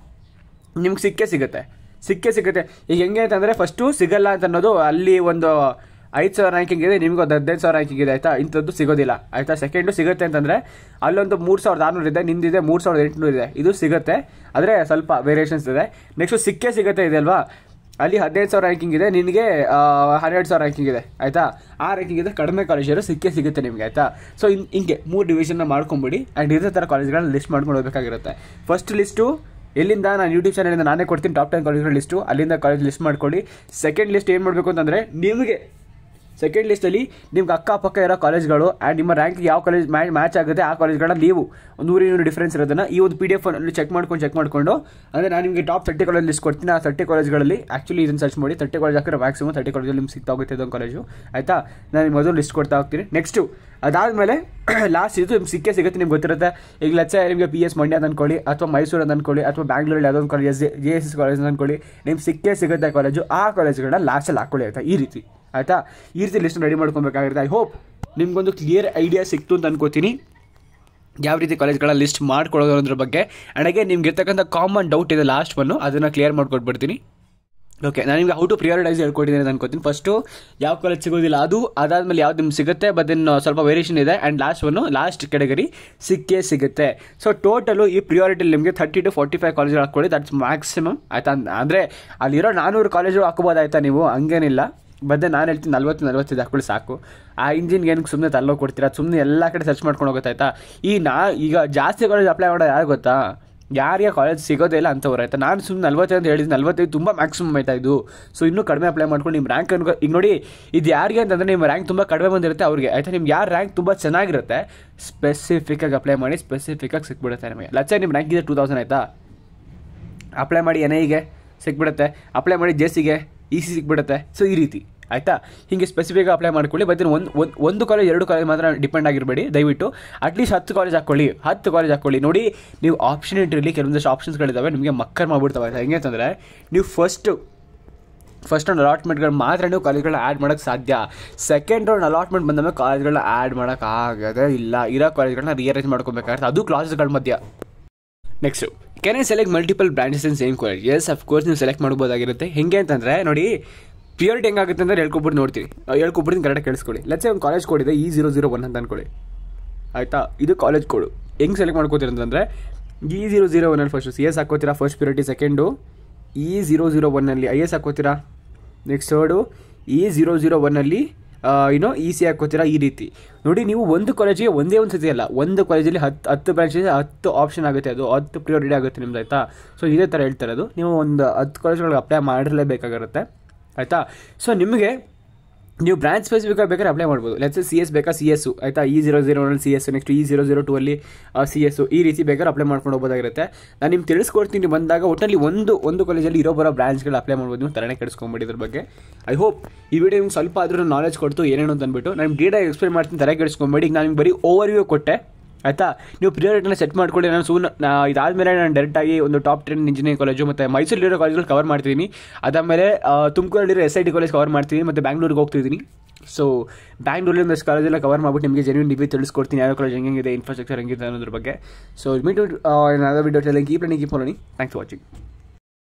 S1: ನಿಮ್ಗೆ ಸಿಕ್ಕೇ ಸಿಗುತ್ತೆ ಸಿಕ್ಕೇ ಸಿಗುತ್ತೆ ಈಗ ಹೆಂಗೆ ಅಂತಂದರೆ ಫಸ್ಟು ಸಿಗಲ್ಲ ಅಂತ ಅನ್ನೋದು ಅಲ್ಲಿ ಒಂದು ಐದು ಸಾವಿರ ರ್ಯಾಂಕಿಂಗ್ ಇದೆ ನಿಮ್ಗೆ ಒಂದು ಹದಿನೈದು ಸಾವಿರ ರ್ಯಾಂಕಿಂಗ್ ಇದೆ ಆಯಿತಾ ಇಂಥದ್ದು ಸಿಗೋದಿಲ್ಲ ಆಯಿತಾ ಸೆಕೆಂಡು ಸಿಗುತ್ತೆ ಅಂತಂದರೆ ಅಲ್ಲೊಂದು ಮೂರು ಸಾವಿರದ ಆರುನೂರು ಇದೆ ನಿಂದಿದೆ ಮೂರು ಸಾವಿರದ ಎಂಟುನೂರು ಇದೆ ಇದು ಸಿಗುತ್ತೆ ಆದರೆ ಸ್ವಲ್ಪ ವೇರಿಯೇಷನ್ಸ್ ಇದೆ ನೆಕ್ಸ್ಟು ಸಿಕ್ಕೇ ಸಿಗುತ್ತೆ ಇದೆ ಅಲ್ವಾ ಅಲ್ಲಿ ಹದಿನೈದು ಸಾವಿರ ರ್ಯಾಂಕಿಂಗ್ ಇದೆ ನಿನಗೆ ಹನ್ನೆರಡು ಸಾವಿರ ರ್ಯಾಂಕಿಂಗ್ ಇದೆ ಆಯಿತಾ ಆ ರ್ಯಾಂಕಿಂಗ್ ಇದೆ ಕಡಿಮೆ ಕಾಲೇಜರು ಸಿಕ್ಕೇ ಸಿಗುತ್ತೆ ನಿಮಗೆ ಆಯಿತಾ ಸೊ ಇನ್ ಹಿಂಗೆ ಮೂರು ಡಿವಿಷನ್ನ ಮಾಡ್ಕೊಂಬಿಡಿ ಆ್ಯಂಡ್ ಇದೇ ಥರ ಕಾಲೇಜ್ಗಳನ್ನ ಲಿಸ್ಟ್ ಮಾಡ್ಕೊಂಡು ಹೋಗಬೇಕಾಗಿರುತ್ತೆ ಫಸ್ಟ್ ಲಿಸ್ಟು ಎಲ್ಲಿಂದ ನಾನು ಯೂಟ್ಯೂಬ್ ಚಾನಲಿಂದ ನಾನೇ ಕೊಡ್ತೀನಿ ಟಾಪ್ ಟೆನ್ ಕಾಲೇಜ್ಗಳ ಲಿಸ್ಟು ಅಲ್ಲಿಂದ ಕಾಲೇಜ್ ಲಿಸ್ಟ್ ಮಾಡ್ಕೊಳ್ಳಿ ಸೆಕೆಂಡ್ ಲಿಸ್ಟ್ ಏನು ಮಾಡಬೇಕು ಅಂತಂದರೆ ನಿಮಗೆ ಸೆಕೆಂಡ್ ಲಿಸ್ಟಲ್ಲಿ ನಿಮ್ಗೆ ಅಕ್ಕಪಕ್ಕ ಇರೋ ಕಾಲೇಜ್ಗಳು ಆ್ಯಂಡ್ ನಿಮ್ಮ ರ್ಯಾಂಕ್ ಯಾವ ಕಾಲೇಜ್ ಮ್ಯಾಚ್ ಮ್ಯಾಚ್ ಆಗುತ್ತೆ ಆ ಕಾಲೇಜ್ಗಳನ್ನ ನೀವು ಒಂದು ನೂರು ಇನ್ನೂರು ಡಿಫ್ರೆನ್ಸ್ ಇರೋದನ್ನ ಈ ಒಂದು ಪಿ ಡಿ ಎಫ್ ಅಲ್ಲಿ ಚೆಕ್ ಮಾಡ್ಕೊಂಡು ಚೆಕ್ ಮಾಡಿಕೊಂಡು ಅಂದರೆ ನಾನು ನಿಮಗೆ ಟಾಪ್ ತರ್ಟಿ ಕಾಲೇಜ್ ಲಿಸ್ಟ್ ಕೊಡ್ತೀನಿ ಆ ತರ್ಟಿ ಕಾಲೇಜ್ಗಳಲ್ಲಿ ಆ್ಯಕ್ಚುಲಿ ಇದನ್ನು ಸರ್ಚ್ ಮಾಡಿ ತರ್ಟಿ ಕಾಲೇಜ್ ಹಾಕಿದ್ರೆ ಮ್ಯಾಕ್ಸಿಮಮ್ ತರ್ಟಿ ಕಾಲೇಜಲ್ಲಿ ನಿಮ್ಗೆ ಸಿಗ್ತಾ ಹೋಗುತ್ತೆ ಇದೊಂದು ಕಾಲೇಜು ಆಯಿತಾ ನಾನು ನಿಮ್ಗೆ ಮೊದಲು ಲಿಸ್ಟ್ ಕೊಡ್ತಾ ಹೋಗ್ತೀನಿ ನೆಕ್ಸ್ಟು ಅದಾದಮೇಲೆ ಲಾಸ್ಟ್ ಇದು ನಿಮ್ಗೆ ಸಿಕ್ಕೇ ಸಿಗುತ್ತೆ ನಿಮ್ಗೆ ಗೊತ್ತಿರುತ್ತೆ ಈಗ ಲಚ್ಚ ನಿಮಗೆ ಪಿ ಎಸ್ ಮಂಡ್ಯ ಅಂತ ಅನ್ಕೊಳ್ಳಿ ಅಥವಾ ಮೈಸೂರು ಅಂತ ಅನ್ಕೊಳ್ಳಿ ಅಥವಾ ಬ್ಯಾಂಗ್ಳೂರಲ್ಲಿ ಯಾವುದೋ ಒಂದು college S J S S college ಅಂತ ಅನ್ಕೊಳ್ಳಿ ನಿಮ್ಗೆ ಸಿಕ್ಕೇ ಸಿಗುತ್ತೆ ಕಾಲೇಜು ಆ ಕಾಲೇಜ್ಗಳನ್ನ ಲಾಸ್ಟಲ್ಲಿ ಹಾಕೊಳ್ಳಿ ಆಯಿತಾ ಈ ರೀತಿ ಆಯಿತಾ ಈ ರೀತಿ ಲಿಸ್ಟ್ ರೆಡಿ ಮಾಡ್ಕೊಬೇಕಾಗಿರುತ್ತೆ ಐ ಹೋಪ್ ನಿಮ್ಗೊಂದು ಕ್ಲಿಯರ್ ಐಡಿಯಾ ಸಿಕ್ತು ಅಂತ ಅನ್ಕೋತೀನಿ ಯಾವ ರೀತಿ ಕಾಲೇಜ್ಗಳ ಲಿಸ್ಟ್ ಮಾಡ್ಕೊಳ್ಳೋದು ಅನ್ನೋದ್ರ ಬಗ್ಗೆ ಆ್ಯಂಡ್ ಹಾಗೆ ನಿಮ್ಗೆ ಇರ್ತಕ್ಕಂಥ ಕಾಮನ್ ಡೌಟ್ ಇದೆ ಲಾಸ್ಟ್ ಒನ್ನು ಅದನ್ನು ಕ್ಲಿಯರ್ ಮಾಡ್ಕೊಟ್ಬಿಡ್ತೀನಿ ಓಕೆ ನಾನು ನಿಮಗೆ ಹೌ ಟು ಪ್ರಿಯಾರಿಟೈಸ್ ಹೇಳ್ಕೊಟ್ಟಿದ್ದೀನಿ ಅಂತ ಅನ್ಕೋತೀನಿ ಫಸ್ಟು ಯಾವ ಕಾಲೇಜ್ ಸಿಗೋದಿಲ್ಲ ಅದು ಅದಾದಮೇಲೆ ಯಾವ್ದು ನಿಮ್ಗೆ ಸಿಗುತ್ತೆ ಬಟ್ ಇನ್ನು ಸ್ವಲ್ಪ ವೇರಿಯೇಷನ್ ಇದೆ and last one last category ಸಿಕ್ಕೇ ಸಿಗುತ್ತೆ ಸೊ ಟೋಟಲು ಈ ಪ್ರಿಯಾರಿಟಿಲಿ ನಿಮಗೆ thirty to forty five college ಹಾಕ್ಕೊಳ್ಳಿ ದಟ್ಸ್ ಮ್ಯಾಕ್ಸಿಮಮ್ ಆಯ್ತಾ ಅಂದರೆ ಅಲ್ಲಿರೋ ನಾನ್ನೂರು ಕಾಲೇಜು ಹಾಕೋಬೋದಾಯ್ತಾ ನೀವು ಹಂಗೇನಿಲ್ಲ ಬದ್ದೆ ನಾನು ಹೇಳ್ತೀನಿ ನಲ್ವತ್ತು ನಲ್ವತ್ತೈದು ಹಾಕೊಳ್ಳಿ ಸಾಕು ಆ ಇಂಜಿನ್ಗೆ ಏನಕ್ಕೆ ಸುಮ್ಮನೆ ತಲ್ಲೋ ಕೊಡ್ತೀರಾ ಸುಮ್ಮನೆ ಎಲ್ಲ ಕಡೆ ಸರ್ಚ್ ಮಾಡ್ಕೊಂಡು ಹೋಗುತ್ತಾಯ್ತಾ ಈ ನಾ ಈಗ ಜಾಸ್ತಿ ಕಾಲೇಜ್ ಅಪ್ಲೈ ಮಾಡೋದು ಯಾರು ಗೊತ್ತಾ ಯಾರಿಗೆ ಕಾಲೇಜ್ ಸಿಗೋದೇ ಇಲ್ಲ ಅಂತವ್ರು ಆಯ್ತಾ ನಾನು ಸುಮ್ಮನೆ ನಲ್ವತ್ತೈದು ಅಂತ ಹೇಳಿದ್ದು ನಲ್ವತ್ತೈದು ತುಂಬ ಮ್ಯಾಕ್ಸಿಮಮ್ ಆಯ್ತಾ ಇದು ಸೊ ಇನ್ನೂ ಕಡಿಮೆ ಅಪ್ಲೈ ಮಾಡ್ಕೊಂಡು ನಿಮ್ಮ ರ್ಯಾಂಕ್ ಅನ್ಕೋ ಈಗ ನೋಡಿ ಇದು ಯಾರಿಗೆ ಅಂತಂದರೆ ನಿಮ್ಮ ರ್ಯಾಂಕ್ ತುಂಬ ಕಡಿಮೆ ಬಂದಿರುತ್ತೆ ಅವ್ರಿಗೆ ಆಯ್ತಾ ನಿಮ್ಗೆ ಯಾರು ರ್ಯಾಂಕ್ ತುಂಬ ಚೆನ್ನಾಗಿರುತ್ತೆ ಸ್ಪೆಸಿಫಿಕ್ಕಾಗಿ ಅಪ್ಲೈ ಮಾಡಿ ಸ್ಪೆಸಿಫಿಕ್ಕಾಗಿ ಸಿಕ್ಬಿಡುತ್ತೆ ನಿಮಗೆ ಲಚ್ಚ ನಿಮ್ಮ ರ್ಯಾಂಕ್ ಇದೆ ಟೂ ತೌಸಂಡ್ ಆಯಿತಾ ಅಪ್ಲೈ ಮಾಡಿ ಎನ್ ಐಗೆ ಸಿಕ್ಬಿಡುತ್ತೆ ಅಪ್ಲೈ ಮಾಡಿ ಜೆ ಸಿಗೆ ಇ ಸಿ ಸಿಕ್ಬಿಡುತ್ತೆ ಸೊ ಈ ರೀತಿ ಆಯಿತಾ ಹೀಗೆ ಸ್ಪೆಸಿಫಿಕ್ ಅಪ್ಲೈ ಮಾಡ್ಕೊಳ್ಳಿ ಬಟ್ ಒಂದು ಒಂದು ಒಂದು ಕಾಲೇಜ್ ಎರಡು ಕಾಲೇಜ್ ಮಾತ್ರ ಡಿಪೆಂಡ್ ಆಗಿರಬೇಡಿ ದಯವಿಟ್ಟು ಅಟ್ಲೀಸ್ಟ್ ಹತ್ತು ಕಾಲೇಜ್ ಹಾಕ್ಕೊಳ್ಳಿ ಹತ್ತು ಕಾಲೇಜ್ ಹಾಕ್ಕೊಳ್ಳಿ ನೋಡಿ ನೀವು ಆಪ್ಷನ್ ಇಂಟ್ರಲ್ಲಿ ಕೆಲವೊಂದಷ್ಟು ಆಪ್ಷನ್ಸ್ಗಳಿದ್ದಾವೆ ನಿಮಗೆ ಮಕ್ಕರ್ ಮಾಡ್ಬಿಡ್ತವೆ ಆಯ್ತಾ ಹೆಂಗೆ ಅಂತಂದರೆ ನೀವು ಫಸ್ಟು ಫಸ್ಟ್ ರೌಂಡ್ ಅಲಾಟ್ಮೆಂಟ್ಗಳು ಮಾತ್ರ ನೀವು ಕಾಲೇಜ್ಗಳನ್ನ ಆ್ಯಡ್ ಮಾಡೋಕ್ಕೆ ಸಾಧ್ಯ ಸೆಕೆಂಡ್ ರೌಂಡ್ ಅಲಾಟ್ಮೆಂಟ್ ಬಂದಾಗ ಕಾಲೇಜ್ಗಳನ್ನ ಆ್ಯಡ್ ಮಾಡೋಕ್ಕೆ ಆಗೋದೇ ಇಲ್ಲ ಇರೋ ಕಾಲೇಜ್ಗಳನ್ನ ರಿಯರೇಂಜ್ ಮಾಡ್ಕೊಬೇಕಾಗುತ್ತೆ ಅದು ಕ್ಲಾಸಸ್ಗಳ ಮಧ್ಯ next can I select multiple branches in same college yes of course ನೀವು ಸೆಲೆಕ್ಟ್ ಮಾಡ್ಬೋದಾಗಿರುತ್ತೆ ಹೆಂಗೆ ಅಂತಂದರೆ ನೋಡಿ ಪ್ರಿಯಾರಿಟಿ ಹೆಂಗಾಗುತ್ತೆ ಅಂದರೆ ಹೇಳ್ಕೊಬಿಟ್ಟು ನೋಡ್ತೀವಿ ಹೇಳ್ಕೊಬಿಟ್ಟು ಕರೆಕ್ಟಾಗಿ ಕೇಳಿಸ್ಕೊಳ್ಳಿ ಲೆಟ್ಸ್ ಒಂದು ಕಾಲೇಜ್ ಕೋಡ್ ಇದೆ ಇ ಜೀರೋ ಜೀರೋ ಒನ್ ಅಂತ ಅನ್ಕೊಳ್ಳಿ ಆಯಿತಾ ಇದು ಕಾಲೇಜ್ ಕೋಡು ಹೆಂಗೆ ಸೆಲೆಕ್ಟ್ ಮಾಡ್ಕೋತೀರ ಅಂತಂದರೆ ಇ ಜೀರೋ ಜೀರೋ ಒನ್ನಲ್ಲಿ ಫಸ್ಟು ಸಿ ಎಸ್ ಹಾಕೋತೀರಾ first priority second E zero zero ಒನ್ನಲ್ಲಿ ಐ ಎಸ್ ಹಾಕೋತೀರಾ next third E zero zero ಒನ್ನಲ್ಲಿ ಏನೋ ಇ ಸಿ ಹಾಕೋತೀರಾ ಈ ರೀತಿ ನೋಡಿ ನೀವು ಒಂದು ಕಾಲೇಜಿಗೆ ಒಂದೇ ಒಂದು ಸತಿ ಅಲ್ಲ ಒಂದು ಕಾಲೇಜಲ್ಲಿ ಹತ್ತು ಹತ್ತು ಬ್ರಾಂಚ್ ಇದೆ ಹತ್ತು ಆಪ್ಷನ್ ಆಗುತ್ತೆ ಅದು ಹತ್ತು ಪ್ರಿಯಾರಿಟಿ ಆಗುತ್ತೆ ನಿಮ್ದು ಆಯಿತಾ ಸೊ ಇದೇ ಥರ ಹೇಳ್ತಾರೆ ಅದು ನೀವು ಒಂದು ಹತ್ತು ಕಾಲೇಜ್ಗಳಿಗೆ ಅಪ್ಲೈ ಮಾಡಿರಲೇಬೇಕಾಗಿರುತ್ತೆ ಆಯಿತಾ ಸೊ ನಿಮಗೆ ನೀವು ಬ್ರಾಂಚ್ ಸ್ಪೆಸಿಫಿಕ್ ಬೇಕಾದ್ರೆ ಅಪ್ಲೈ ಮಾಡ್ಬೋದು ಲೆಟ್ಸ್ ಸಿ ಎಸ್ ಬೇಕಾ ಸಿ ಎಸ್ ಆಯಿತಾ E zero zero one C S next E zero zero two ಅಲ್ಲಿ ಸಿ ಎಸ್ ಈ ರೀತಿ ಬೇಕಾದ್ರೆ ಅಪ್ಲೈ ಮಾಡ್ಕೊಂಡು ಹೋಗೋದಾಗಿರುತ್ತೆ ನಾನು ನಿಮ್ಗೆ ತಿಳಿಸ್ಕೊಡ್ತೀನಿ ಬಂದಾಗ ಒಟ್ಟಲ್ಲಿ ಒಂದು ಒಂದು ಕಾಲೇಜಲ್ಲಿ ಇರೋ ಬರೋ ಬ್ರಾಂಚ್ಗಳು ಅಪ್ಲೈ ಮಾಡ್ಬೋದು ನೀವು ತರಣೆ ಕೆಡಿಸ್ಕೊಂಬಿಡಿ ಇದ್ರ ಬಗ್ಗೆ ಐ ಹೋಪ್ ಈ ವಿಡಿಯೋ ನಿಮ್ಗೆ ಸ್ವಲ್ಪ ಆದ್ರೂ ನಾಲೆಜ್ ಕೊಡ್ತು ಏನೇನು ಅಂತ ಅಂದ್ಬಿಟ್ಟು ನಾನು ಡೀಟಾಗಿ ಎಕ್ಸ್ಪ್ಲೇನ್ ಮಾಡ್ತೀನಿ ತಲೆ ಕೆಡಿಸ್ಕೊಂಬೇಡಿ ಈಗ ನಾನು ನಿಮ್ಗೆ ಬರೀ ಓವರ್ ವ್ಯೂ ಕೊಟ್ಟೆ ಆಯಿತಾ ನೀವು ಪ್ರಿಯಾರಿಟಿನ ಸೆಟ್ ಮಾಡ್ಕೊಳ್ಳಿ ನಾನು ಸೂನ್ ಇದಾದಮೇಲೆ ನಾನು ಡೈರೆಕ್ಟಾಗಿ ಒಂದು ಟಾಪ್ ಟೆನ್ ಇಂಜಿನಿಯರಿಂಗ್ ಕಾಲೇಜು ಮತ್ತು ಮೈಸೂರಲ್ಲಿರೋ ಕಾಲೇಜ್ಗಳು ಕವರ್ ಮಾಡ್ತಿದ್ದೀನಿ ಅದಾದಮೇಲೆ ತುಮಕೂರಲ್ಲಿರೋ S I T college cover ಮಾಡ್ತೀನಿ ಮತ್ತು ಬ್ಯಾಂಗ್ಳೂರಿಗೆ ಹೋಗ್ತಿದ್ದೀನಿ ಸೊ ಬ್ಯಾಂಗ್ಳೂರಲ್ಲಿ ಒಂದಷ್ಟು ಕಾಲೇಜೆಲ್ಲ ಕವರ್ ಮಾಡ್ಬಿಟ್ಟು ನಿಮಗೆ ಜೆನ್ಯೂನ್ ರಿವ್ಯೂ ತಿಳಿಸ್ಕೊಡ್ತೀನಿ ಯಾವ ಕಾಲೇಜ್ ಹೆಂಗಿದೆ ಇನ್ಫ್ರಾಸ್ಟ್ರಕ್ಚರ್ ಹೆಂಗಿದೆ ಅನ್ನೋದ್ರ ಬಗ್ಗೆ so meet video telling keep learning keep learning thanks for watching